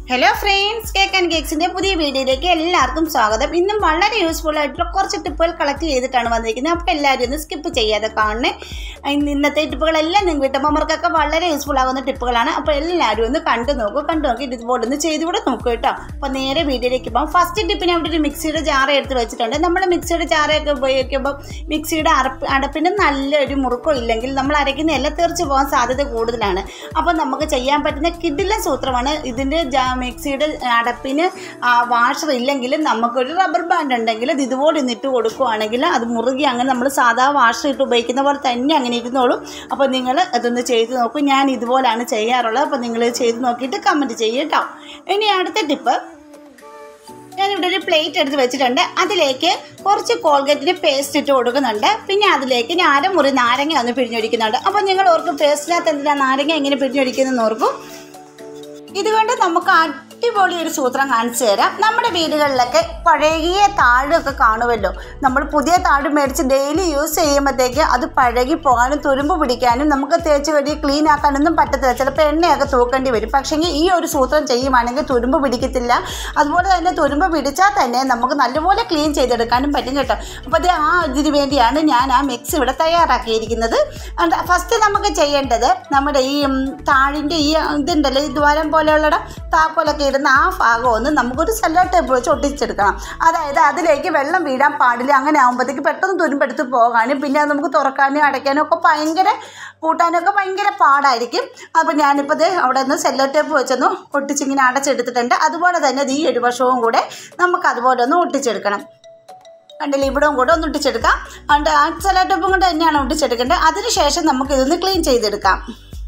hello friends cake and കേക്സിന്റെ പുതിയ വീഡിയോയിലേക്ക് എല്ലാവർക്കും സ്വാഗതം ഇന്നും വളരെ യൂസ്ഫുൾ ആയിട്ടുള്ള കുറച്ച് ടിപ്പുകൾ കളക്ട് ചെയ്തിട്ടാണ് വന്നിരിക്കുന്നത് അപ്പോൾ എല്ലാവരും ഒന്ന് സ്കിപ്പ് ചെയ്യാതെ കാണണേ ഇന്ന് ഇന്നത്തെ ടിപ്പുകളെല്ലാം നിങ്ങൾക്ക് വീട്ടമ്മമാർക്കൊക്കെ വളരെ യൂസ്ഫുൾ ആകുന്ന ടിപ്പുകളാണ് അപ്പോൾ എല്ലാവരും ഒന്ന് കണ്ടു നോക്കൂ കണ്ടു നോക്കി ഇതുപോലെ ഒന്ന് ചെയ്തുകൂടെ നോക്കൂ കേട്ടോ അപ്പോൾ നേരെ വീഡിയോയിലേക്ക് പോകാം ഫസ്റ്റ് ടിപ്പിന് അവിടെ ഒരു മിക്സിയുടെ ജാറ എടുത്ത് വെച്ചിട്ടുണ്ട് നമ്മൾ മിക്സിയുടെ ജാറയൊക്കെ ഉപയോഗിക്കുമ്പോൾ മിക്സിയുടെ അടപ്പ് അടപ്പിന് നല്ലൊരു മുറുക്കോ ഇല്ലെങ്കിൽ നമ്മൾ അരയ്ക്കുന്ന എല്ലാം തെറിച്ച് പോകാൻ സാധ്യത കൂടുതലാണ് അപ്പോൾ നമുക്ക് ചെയ്യാൻ പറ്റുന്ന കിഡില സൂത്രമാണ് ഇതിൻ്റെ ജാ മിക്സിയുടെ അടപ്പിന് വാഷർ ഇല്ലെങ്കിലും നമുക്കൊരു റബ്ബർ ബാൻഡ് ഉണ്ടെങ്കിൽ ഇത് ഇതുപോലെ ഒന്ന് ഇട്ട് കൊടുക്കുകയാണെങ്കിൽ അത് മുറുകി അങ്ങനെ നമ്മൾ സാധാ വാഷർ ഇട്ട് ഉപയോഗിക്കുന്ന പോലെ തന്നെ അങ്ങനെ ഇരുന്നോളും അപ്പോൾ നിങ്ങൾ അതൊന്ന് ചെയ്ത് നോക്കൂ ഞാൻ ഇതുപോലാണ് ചെയ്യാറുള്ളത് അപ്പോൾ നിങ്ങൾ ചെയ്ത് നോക്കിയിട്ട് കമൻറ്റ് ചെയ്യും കേട്ടോ ഇനി അടുത്ത ടിപ്പ് ഞാനിവിടെ ഒരു പ്ലേറ്റ് എടുത്ത് വെച്ചിട്ടുണ്ട് അതിലേക്ക് കുറച്ച് കോൾഗേറ്റിൻ്റെ പേസ്റ്റ് ഇട്ട് കൊടുക്കുന്നുണ്ട് പിന്നെ അതിലേക്ക് ഞാൻ അരമുറി നാരങ്ങ ഒന്ന് പിഴിഞ്ഞൊഴിക്കുന്നുണ്ട് അപ്പോൾ നിങ്ങൾ ഓർക്കും പേസ്റ്റിനകത്ത് എന്തിനാണ് നാരങ്ങ എങ്ങനെ പിഴിഞ്ഞൊഴിക്കുന്നതെന്ന് ഓർക്കും ഇതുകൊണ്ട് നമുക്ക് അടിപൊളി ഒരു സൂത്രം കാണിച്ചു തരാം നമ്മുടെ വീടുകളിലൊക്കെ പഴകിയ താഴൊക്കെ കാണുമല്ലോ നമ്മൾ പുതിയ താഴ് മേടിച്ച് ഡെയിലി യൂസ് ചെയ്യുമ്പോഴത്തേക്ക് അത് പഴകി പോകാനും തുരുമ്പ് പിടിക്കാനും നമുക്ക് തേച്ച് കഴുകി ക്ലീൻ ആക്കാനൊന്നും പറ്റത്തില്ല ചിലപ്പോൾ എണ്ണയൊക്കെ തൂക്കേണ്ടി വരും പക്ഷേങ്കിൽ ഈ ഒരു സൂത്രം ചെയ്യുവാണെങ്കിൽ തുരുമ്പ് പിടിക്കത്തില്ല അതുപോലെ തന്നെ തുരുമ്പ് പിടിച്ചാൽ തന്നെ നമുക്ക് നല്ലപോലെ ക്ലീൻ ചെയ്തെടുക്കാനും പറ്റും കേട്ടോ അപ്പോൾ അത് ആ ഇതിന് വേണ്ടിയാണ് ഞാൻ ആ മിക്സ് ഇവിടെ തയ്യാറാക്കിയിരിക്കുന്നത് ഫസ്റ്റ് നമുക്ക് ചെയ്യേണ്ടത് നമ്മുടെ ഈ ഉം, താഴിൻ്റെ ഈ ഇതുണ്ടല്ലോ ഈ ദ്വാരം പോലെയുള്ള താക്കോലൊക്കെ ഇടുന്ന ആ ഭാഗം ഒന്ന് നമുക്കൊരു സെല്ലോ ടേപ്പ് വെച്ച് ഒട്ടിച്ചെടുക്കണം അതായത് അതിലേക്ക് വെള്ളം വീഴാൻ പാടില്ല അങ്ങനെ ആകുമ്പോഴത്തേക്ക് പെട്ടെന്ന് തുരുമ്പെടുത്ത് പോകാനും പിന്നെ അത് നമുക്ക് തുറക്കാനും അടയ്ക്കാനും ഒക്കെ ഭയങ്കര കൂട്ടാനൊക്കെ ഭയങ്കര പാടായിരിക്കും അപ്പോൾ ഞാനിപ്പോൾ ഇത് അവിടെ നിന്ന് സെല്ലോ ടേപ്പ് വെച്ചൊന്ന് ഒട്ടിച്ചിങ്ങനെ അടച്ചെടുത്തിട്ടുണ്ട് അതുപോലെ തന്നെ ഇത് ഈ ഒരു വശവും കൂടെ നമുക്ക് അതുപോലെ ഒന്ന് ഒട്ടിച്ചെടുക്കണം കണ്ടില്ല ഇവിടവും കൂടെ ഒന്ന് ഒട്ടിച്ചെടുക്കാം അതുകൊണ്ട് ആ സെല്ലോ ടേപ്പും കൊണ്ട് തന്നെയാണ് ഒട്ടിച്ചെടുക്കേണ്ടത് അതിനുശേഷം നമുക്ക് ഇതൊന്ന് ക്ലീൻ ചെയ്തെടുക്കാം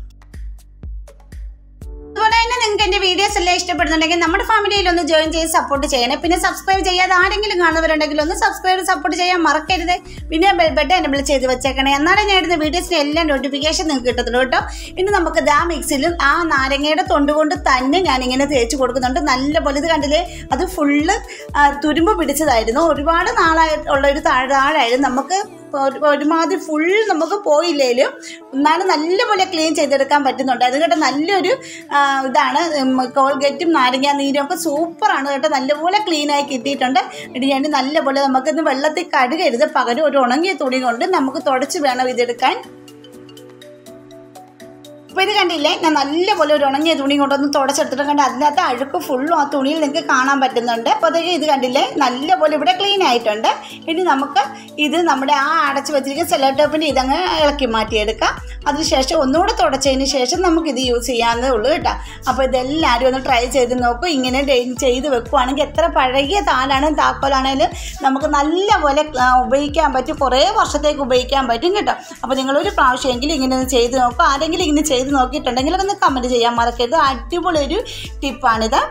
അതുപോലെ തന്നെ നിങ്ങൾക്ക് എൻ്റെ വീഡിയോസ് എല്ലാം ഇഷ്ടപ്പെടുന്നുണ്ടെങ്കിൽ നമ്മുടെ ഫാമിലിയിൽ ഒന്ന് ജോയിൻ ചെയ്ത് സപ്പോർട്ട് ചെയ്യണേ പിന്നെ സബ്സ്ക്രൈബ് ചെയ്യാതെ ആരെങ്കിലും കാണുന്നവരുണ്ടെങ്കിൽ ഒന്ന് സബ്സ്ക്രൈബ് സപ്പോർട്ട് ചെയ്യാൻ മറക്കരുത് പിന്നെ ബെൽ ബട്ടൺ എനബിൾ ചെയ്ത് വെച്ചേക്കണേ എന്നാലും ഞാൻ ഇടുന്ന വീഡിയോസിന് എല്ലാം നോട്ടിഫിക്കേഷൻ നിങ്ങൾക്ക് കിട്ടത്തുള്ളൂ കേട്ടോ ഇനി നമുക്ക് ദാ മിക്സിലും ആ നാരങ്ങയുടെ തൊണ്ട് കൊണ്ട് തന്നെ ഞാനിങ്ങനെ തേച്ച് കൊടുക്കുന്നുണ്ട് നല്ലപോലെ ഇത് കണ്ടില്ലേ അത് ഫുള്ള് തുരുമ്പ് പിടിച്ചതായിരുന്നു ഒരുപാട് നാളായിട്ടുള്ള ഒരു താഴ് താഴായിരുന്നു നമുക്ക് ഒരു- ഒരുമാതിരി ഫുൾ നമുക്ക് പോയില്ലേലും എന്നാലും നല്ലപോലെ ക്ലീൻ ചെയ്തെടുക്കാൻ പറ്റുന്നുണ്ട് അത് കേട്ടോ നല്ലൊരു ആ, ഇതാണ് കോൾഗേറ്റും നാരങ്ങ നീരും ഒക്കെ സൂപ്പറാണ് കേട്ടോ നല്ലപോലെ ക്ലീനായി കിട്ടിയിട്ടുണ്ട് ഇത് ഞാൻ നല്ലപോലെ നമുക്കിന്ന് വെള്ളത്തിൽ കഴുകരുത് പകരം ഒരു ഉണങ്ങിയ തുണി കൊണ്ട് നമുക്ക് തുടച്ച് വേണം ഇതെടുക്കാൻ അപ്പോൾ ഇത് കണ്ടില്ലേ ഞാൻ നല്ലപോലെ ഒരു ഉണങ്ങിയ തുണി കൊണ്ടൊന്ന് തുടച്ചെടുത്തിട്ട് കണ്ട് അതിനകത്ത് അഴുക്ക് ഫുള്ളും ആ തുണിയിൽ നിങ്ങൾക്ക് കാണാൻ പറ്റുന്നുണ്ട് അപ്പോൾ അതൊക്കെ ഇത് കണ്ടില്ലേ നല്ലപോലെ ഇവിടെ ക്ലീൻ ആയിട്ടുണ്ട് ഇനി നമുക്ക് ഇത് നമ്മുടെ ആ അടച്ച് വെച്ചിരിക്കുന്ന സെല്ലോ ടോപ്പിൻ്റെ ഇതങ്ങ് ഇളക്കി മാറ്റിയെടുക്കാം അതിനുശേഷം ഒന്നുകൂടെ തുടച്ചതിന് ശേഷം നമുക്ക് ഇത് യൂസ് ചെയ്യാവുന്നതേ ഉള്ളൂ കേട്ടോ അപ്പോൾ ഇതെല്ലാവരും ഒന്ന് ട്രൈ ചെയ്ത് നോക്കൂ ഇങ്ങനെ ഡെയിലി ചെയ്ത് വെക്കുവാണെങ്കിൽ എത്ര പഴകിയ താലാണെങ്കിലും താക്കോലാണെങ്കിലും നമുക്ക് നല്ലപോലെ ആ, ഉപയോഗിക്കാൻ പറ്റും കുറേ വർഷത്തേക്ക് ഉപയോഗിക്കാൻ പറ്റും കേട്ടോ അപ്പോൾ നിങ്ങളൊരു പ്രാവശ്യമെങ്കിലും ഇങ്ങനെ ഒന്ന് ചെയ്ത് നോക്കുക ആരെങ്കിലും ഇങ്ങനെ ചെയ്ത് നോക്കിയിട്ടുണ്ടെങ്കിൽ ഒന്ന് കമൻറ്റ് ചെയ്യാൻ മറക്കരുത് അടിപൊളി ഒരു ടിപ്പാണിത്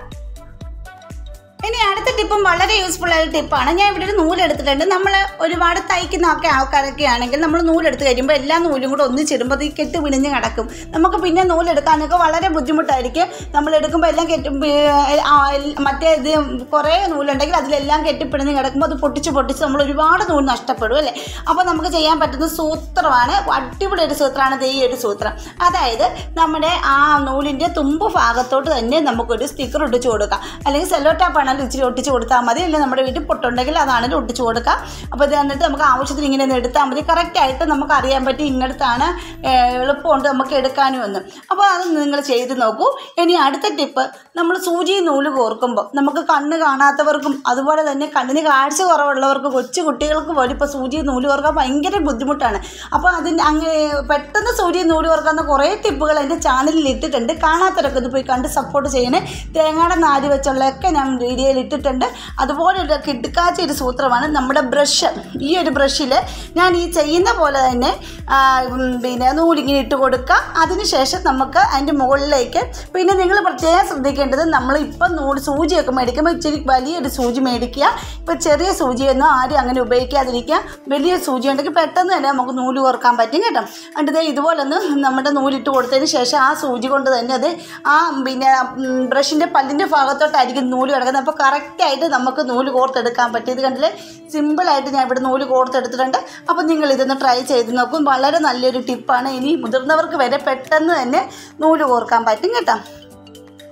ഇനി അടുത്ത ടിപ്പും വളരെ യൂസ്ഫുൾ ആയ ടിപ്പാണ് ഞാൻ ഇവിടെ ഒരു നൂലെടുത്തിട്ടുണ്ട് നമ്മൾ ഒരുപാട് തയ്ക്കുന്ന ഒക്കെ ആൾക്കാരൊക്കെ ആണെങ്കിൽ നമ്മൾ നൂലെടുത്ത് കഴിയുമ്പോൾ എല്ലാ നൂലും കൂടെ ഒന്നിച്ചിടുമ്പോൾ അത് ഈ കെട്ട് പിടിഞ്ഞ് കിടക്കും നമുക്ക് പിന്നെ നൂലെടുക്കാനൊക്കെ വളരെ ബുദ്ധിമുട്ടായിരിക്കും നമ്മൾ എടുക്കുമ്പോൾ എല്ലാം കെട്ടി ആ, എൽ- മറ്റേ ഇത് കുറേ നൂലുണ്ടെങ്കിൽ അതിലെല്ലാം കെട്ടിപ്പിടിഞ്ഞ് കിടക്കുമ്പോൾ അത് പൊട്ടിച്ച് പൊട്ടിച്ച് നമ്മൾ ഒരുപാട് നൂല് നഷ്ടപ്പെടും അല്ലേ അപ്പോൾ നമുക്ക് ചെയ്യാൻ പറ്റുന്ന സൂത്രമാണ് അടിപൊളി ഒരു സൂത്രമാണ് ഇത് ഈ ഒരു സൂത്രം അതായത് നമ്മുടെ ആ നൂലിൻ്റെ തുമ്പ് ഭാഗത്തോട്ട് തന്നെ നമുക്കൊരു സ്റ്റിക്കർ ഒട്ടിച്ച് കൊടുക്കാം അല്ലെങ്കിൽ സെല്ലോ ടാപ്പ് ആണെങ്കിലും ഇച്ചിരി ഒട്ടിച്ച് കൊടുത്താൽ മതി അല്ലെങ്കിൽ നമ്മുടെ വീട്ടിൽ പൊട്ടുണ്ടെങ്കിൽ അതാണെങ്കിലും ഒട്ടിച്ച് കൊടുക്കാം അപ്പോൾ ഇത് എന്നിട്ട് നമുക്ക് ആവശ്യത്തിന് ഇങ്ങനെ ഒന്ന് എടുത്താൽ മതി കറക്റ്റായിട്ട് നമുക്ക് അറിയാൻ പറ്റി ഇന്നടത്താണ് ഏഹ്, എളുപ്പമുണ്ട് നമുക്ക് എടുക്കാനും എന്ന് അപ്പോൾ അത് നിങ്ങൾ ചെയ്ത് നോക്കൂ ഇനി അടുത്ത ടിപ്പ് നമ്മൾ സൂചി നൂല് കോർക്കുമ്പോൾ നമുക്ക് കണ്ണ് കാണാത്തവർക്കും അതുപോലെ തന്നെ കണ്ണിന് കാഴ്ച കുറവുള്ളവർക്ക് കൊച്ചു കുട്ടികൾക്ക് പോലും ഇപ്പോൾ സൂചി നൂല് കോർക്കാൻ ഭയങ്കര ബുദ്ധിമുട്ടാണ് അപ്പോൾ അതിന് അങ്ങനെ പെട്ടെന്ന് സൂചി നൂല് കോർക്കാവുന്ന കുറേ ടിപ്പുകൾ എൻ്റെ ചാനലിൽ ഇട്ടിട്ടുണ്ട് കാണാത്തവരൊക്കെ ഇത് പോയി കണ്ട് സപ്പോർട്ട് ചെയ്യണേ തേങ്ങയുടെ നാര് വെച്ചുള്ളതൊക്കെ ഞാൻ വീഡിയോയിൽ ഇട്ടിട്ടുണ്ട് അതുപോലെ ഒരു കിടുക്കാച്ച ഒരു സൂത്രമാണ് നമ്മുടെ ബ്രഷ് ഈ ഒരു ബ്രഷിൽ ഞാൻ ഈ ചെയ്യുന്ന പോലെ തന്നെ ആ, ഉം, പിന്നെ നൂലിങ്ങനെ ഇട്ട് കൊടുക്കുക അതിനുശേഷം നമുക്ക് അതിൻ്റെ മുകളിലേക്ക് പിന്നെ നിങ്ങൾ പ്രത്യേകം ശ്രദ്ധിക്കേണ്ടത് നമ്മൾ ഇപ്പം നൂല് സൂചിയൊക്കെ മേടിക്കുമ്പോൾ ഇച്ചിരി വലിയൊരു സൂചി മേടിക്കുക ഇപ്പോൾ ചെറിയ സൂചിയൊന്നും ആരും അങ്ങനെ ഉപയോഗിക്കാതിരിക്കുക വലിയ സൂചി ഉണ്ടെങ്കിൽ പെട്ടെന്ന് തന്നെ നമുക്ക് നൂല് കോർക്കാൻ പറ്റും കേട്ടോ എന്നിട്ട് ദേ ഇതുപോലെ ഒന്ന് നമ്മുടെ നൂലിട്ട് കൊടുത്തതിന് ശേഷം ആ സൂചി കൊണ്ട് തന്നെ അത് ആ പിന്നെ ബ്രഷിൻ്റെ പല്ലിൻ്റെ ഭാഗത്തോട്ടായിരിക്കും നൂല് കിടക്കുന്നത് അപ്പോൾ കറക്റ്റായിട്ട് നമുക്ക് നൂല് കോർത്തെടുക്കാൻ പറ്റും ഇത് കണ്ടില്ലേ സിമ്പിളായിട്ട് ഞാൻ ഇവിടെ നൂല് കോർത്തെടുത്തിട്ടുണ്ട് അപ്പോൾ നിങ്ങൾ ഇതൊന്ന് ട്രൈ ചെയ്ത് നോക്കും വളരെ നല്ലൊരു ടിപ്പാണ് ഇനി മുതിർന്നവർക്ക് വരെ പെട്ടെന്ന് തന്നെ നൂല് കോർക്കാൻ പറ്റും കേട്ടോ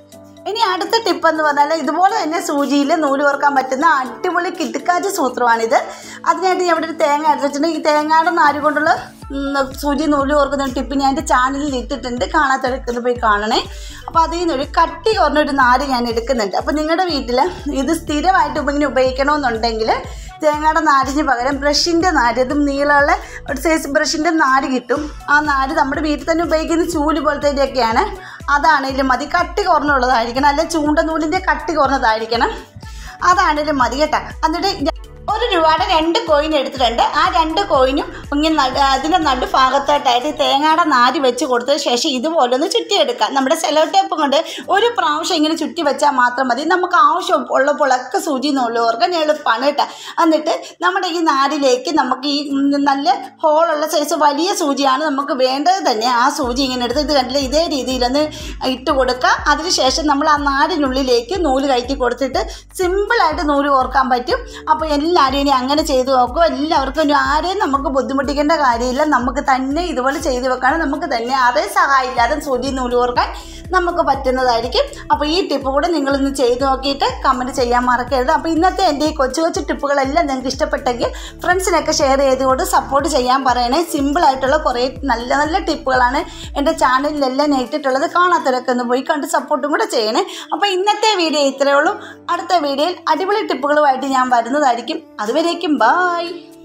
ഇനി അടുത്ത ടിപ്പ് എന്ന് പറഞ്ഞാൽ ഇതുപോലെ തന്നെ സൂചിയിൽ നൂല് കോർക്കാൻ പറ്റുന്ന അടിപൊളി കിട്ടുക്കാച്ചി സൂത്രമാണിത് അതിനായിട്ട് ഞാൻ ഇവിടെ ഒരു തേങ്ങ അരച്ച് വെച്ചിട്ടുണ്ട് ഈ തേങ്ങയുടെ നാര് കൊണ്ടുള്ള ഉം, സൂചി നൂല് കോർക്കുന്ന ടിപ്പ് ഞാൻ എൻ്റെ ചാനലിൽ ഇട്ടിട്ടുണ്ട് കാണാത്തവരൊക്കെ പോയി കാണണേ അപ്പോൾ അതിൽ നിന്നൊരു കട്ടി കുറഞ്ഞൊരു നാര് ഞാൻ എടുക്കുന്നുണ്ട് അപ്പോൾ നിങ്ങളുടെ വീട്ടിൽ ഇത് സ്ഥിരമായിട്ട് ഇങ്ങനെ ഉപയോഗിക്കണമെന്നുണ്ടെങ്കിൽ തേങ്ങയുടെ നാരിന് പകരം ബ്രഷിൻ്റെ നാര് അതും നീളമുള്ള ഒരു സൈസ് ബ്രഷിൻ്റെ നാര് കിട്ടും ആ നാര് നമ്മുടെ വീട്ടിൽ തന്നെ ഉപയോഗിക്കുന്ന ചൂല് പോലത്തേൻ്റെയൊക്കെയാണ് അതാണെങ്കിലും മതി കട്ടി കുറഞ്ഞുള്ളതായിരിക്കണം അല്ലെ ചൂണ്ട നൂലിൻ്റെ കട്ടി കുറഞ്ഞതായിരിക്കണം അതാണെങ്കിലും മതി കേട്ടോ എന്നിട്ട് ഇത് ഒരു രൂപയുടെ രണ്ട് കോയിൻ എടുത്തിട്ടുണ്ട് ആ രണ്ട് കോയിനും ഇങ്ങനെ നടു അതിൻ്റെ നടു ഭാഗത്തോട്ടായിട്ട് ഈ തേങ്ങയുടെ നാര് വെച്ച് കൊടുത്തതിന് ശേഷം ഇതുപോലെ ഒന്ന് ചുറ്റിയെടുക്കാം നമ്മുടെ സെലോ ടേപ്പ് കൊണ്ട് ഒരു പ്രാവശ്യം ഇങ്ങനെ ചുറ്റി വെച്ചാൽ മാത്രം മതി നമുക്ക് ആവശ്യം ഉള്ളപ്പോഴൊക്കെ സൂചി നൂലുകോർക്കാൻ എളുപ്പമാണ് കേട്ടോ എന്നിട്ട് നമ്മുടെ ഈ നാരിലേക്ക് നമുക്ക് ഈ ഉം, നല്ല ഹോളുള്ള സൈസ് വലിയ സൂചിയാണ് നമുക്ക് വേണ്ടത് തന്നെ ആ സൂചി ഇങ്ങനെ എടുത്ത് ഇത് കണ്ടില്ല ഇതേ രീതിയിലൊന്ന് ഇട്ട് കൊടുക്കുക അതിനുശേഷം നമ്മൾ ആ നാരിനുള്ളിലേക്ക് നൂല് കയറ്റി കൊടുത്തിട്ട് സിമ്പിളായിട്ട് നൂല് കോർക്കാൻ പറ്റും അപ്പോൾ എല്ലാവരും ഇനി അങ്ങനെ ചെയ്ത് നോക്കും എല്ലാവർക്കും ഇനി ആരെയും നമുക്ക് ബുദ്ധിമുട്ടിക്കേണ്ട കാര്യമില്ല നമുക്ക് തന്നെ ഇതുപോലെ ചെയ്ത് വെക്കാനും നമുക്ക് തന്നെ ആരെയും സഹായമില്ലാതെ സൂചി നൂല് കോർക്കാൻ നമുക്ക് പറ്റുന്നതായിരിക്കും അപ്പോൾ ഈ ടിപ്പ് കൂടെ നിങ്ങളൊന്ന് ചെയ്ത് നോക്കിയിട്ട് കമൻറ്റ് ചെയ്യാൻ മറക്കരുത് അപ്പോൾ ഇന്നത്തെ എൻ്റെ ഈ കൊച്ചു കൊച്ചു ടിപ്പുകളെല്ലാം നിങ്ങൾക്ക് ഇഷ്ടപ്പെട്ടെങ്കിൽ ഫ്രണ്ട്സിനൊക്കെ ഷെയർ ചെയ്തുകൊണ്ട് സപ്പോർട്ട് ചെയ്യാൻ പറയണേ സിമ്പിളായിട്ടുള്ള കുറേ നല്ല നല്ല ടിപ്പുകളാണ് എൻ്റെ ചാനലിലെല്ലാം ഞാൻ ഇട്ടിട്ടുള്ളത് കാണാത്തവരൊക്കെ ഒന്ന് പോയി കണ്ട് സപ്പോർട്ടും കൂടെ ചെയ്യണേ അപ്പോൾ ഇന്നത്തെ വീഡിയോ ഇത്രയേ ഉള്ളൂ അടുത്ത വീഡിയോയിൽ അടിപൊളി ടിപ്പുകളുമായിട്ട് ഞാൻ വരുന്നതായിരിക്കും അതുവരേക്കും ബായ്